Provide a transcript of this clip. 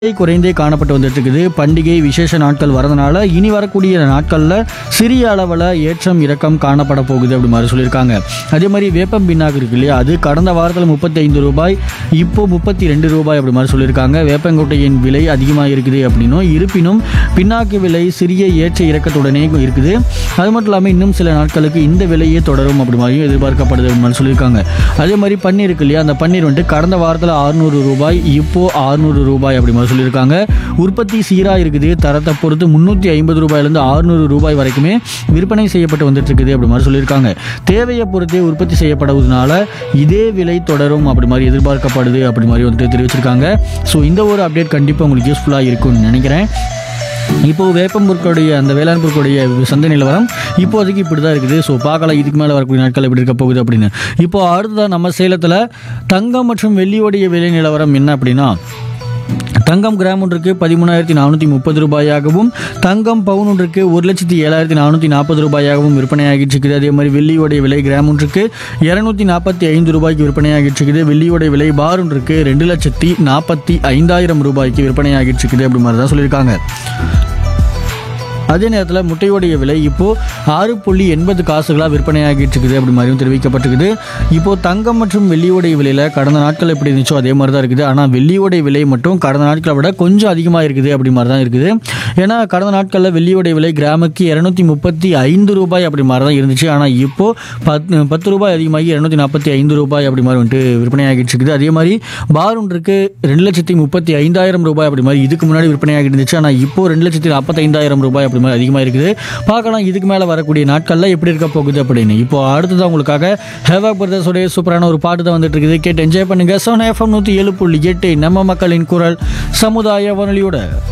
குறைந்தே காணப்பட்டு வந்துட்டு இருக்குது பண்டிகை விசேஷ நாட்கள் வரதுனால இனி வரக்கூடிய நாட்களில் சிறிய அளவில் ஏற்றம் இறக்கம் காணப்பட போகுது அப்படி மாதிரி சொல்லியிருக்காங்க அதே மாதிரி வேப்பம் பின்னாக்கு இருக்கு இல்லையா அது கடந்த வாரத்தில் முப்பத்தி ஐந்து ரூபாய் இப்போ முப்பத்தி ரெண்டு ரூபாய் அப்படி மாதிரி சொல்லியிருக்காங்க வேப்பங்கொட்டையின் விலை அதிகமாக இருக்குது அப்படின்னும் இருப்பினும் பின்னாக்கு விலை சிறிய ஏற்ற இறக்கத்துடனே இருக்குது அது மட்டும் இல்லாமல் இன்னும் சில நாட்களுக்கு இந்த விலையே தொடரும் அப்படி மாதிரியும் எதிர்பார்க்கப்படுது அப்படி மாதிரி சொல்லியிருக்காங்க அதே மாதிரி பன்னீர் இருக்கு இல்லையா அந்த பன்னீர் வந்துட்டு கடந்த வாரத்தில் 600 ரூபாய் இப்போ 600 ரூபாய் அப்படி மாதிரி சொல்லியிருக்காங்க உற்பத்தி சீராக இருக்குது தரத்தை பொறுத்து முந்நூற்றி ஐம்பது ரூபாயிலேருந்து 600 ரூபாய் வரைக்குமே விற்பனை செய்யப்பட்டு வந்துட்டு இருக்குது அப்படி மாதிரி சொல்லியிருக்காங்க தேவையை பொறுத்தே உற்பத்தி செய்யப்படுவதனால இதே விலை தொடரும் அப்படி மாதிரி எதிர்பார்க்கப்படுது அப்படி மாதிரி வந்துட்டு தெரிவிச்சிருக்காங்க ஸோ இந்த ஒரு அப்டேட் கண்டிப்பாக உங்களுக்கு யூஸ்ஃபுல்லாக இருக்கும்னு நினைக்கிறேன் இப்போ வேப்பம் பொருட்களுடைய அந்த வேளாண் பொருட்களுடைய சந்தை நிலவரம் இப்போதைக்கு இப்படி தான் இருக்குது ஸோ பார்க்கலாம் இதுக்கு மேலே வரக்கூடிய நாட்கள் எப்படி இருக்க போகுது அப்படின்னு இப்போ அடுத்ததான் நம்ம சேலத்தில் தங்கம் மற்றும் வெள்ளியோடைய விலை நிலவரம் என்ன அப்படின்னா தங்கம் கிராம் ஒன்றுக்கு பதிமூணாயிரத்தி நானூற்றி முப்பது ரூபாயாகவும் தங்கம் பவுன் ஒன்றுக்கு ஒரு லட்சத்தி ஏழாயிரத்தி நானூற்றி நாற்பது ரூபாயாகவும் விற்பனையாகிட்டு இருக்குது அதே மாதிரி வெள்ளியோடைய விலை கிராம் ஒன்றுக்கு இரநூத்தி நாற்பத்தி ஐந்து ரூபாய்க்கு விற்பனையாகிட்டு இருக்குது வெள்ளியோடைய விலை பார் ஒன்றுக்கு ரெண்டு லட்சத்தி நாற்பத்தி ஐந்தாயிரம் ரூபாய்க்கு விற்பனையாகிட்டு இருக்குது அப்படி மாதிரி தான் சொல்லியிருக்காங்க அதே நேரத்தில் முட்டையோடைய விலை இப்போ ஆறு புள்ளி எண்பது காசுகளாக விற்பனையாகிட்டு இருக்குது அப்படி மாதிரியும் தெரிவிக்கப்பட்டிருக்குது இப்போ தங்கம் மற்றும் வெள்ளியோடைய விலையில் கடந்த நாட்கள் எப்படி இருந்துச்சோ அதே மாதிரி தான் இருக்குது ஆனால் வெள்ளியோடைய விலை மட்டும் கடந்த நாட்களை விட கொஞ்சம் அதிகமாக இருக்குது அப்படி மாதிரி தான் இருக்குது ஏன்னா கடந்த நாட்களில் வெள்ளியோடைய விலை கிராமுக்கு இரநூத்தி முப்பத்தி ஐந்து ரூபாய் அப்படி மாதிரி தான் இருந்துச்சு ஆனால் இப்போ பத்து பத்து ரூபாய் அதிகமாகி இரநூத்தி நாற்பத்தி ஐந்து ரூபாய் அப்படி மாதிரி வந்துட்டு விற்பனையாகிட்டு இருக்குது அதே மாதிரி பார் ஒன்றுக்கு ரெண்டு லட்சத்தி முப்பத்தி ஐந்தாயிரம் ரூபாய் அப்படி மாதிரி இதுக்கு முன்னாடி விற்பனையாகிட்டு இருந்துச்சு ஆனால் இப்போ ரெண்டு லட்சத்தி நாற்பத்தைந்தாயிரம் ரூபாய் அப்படி மாதிரி அதிகமாக இருக்குது பார்க்கலாம் இதுக்கு மேலே வரக்கூடிய நாட்களில் எப்படி இருக்க போகுது அப்படின்னு இப்போ அடுத்ததான் உங்களுக்காக ஹேவா பிரதர்ஸோடைய சூப்பரான ஒரு பாட்டு தான் வந்துட்டு இருக்குது கேட்டு என்ஜாய் பண்ணுங்க சோனா எஃப்எம் நூற்றி ஏழு புள்ளி எட்டு நம்ம மக்களின் குரல் சமுதாய வானொலியோட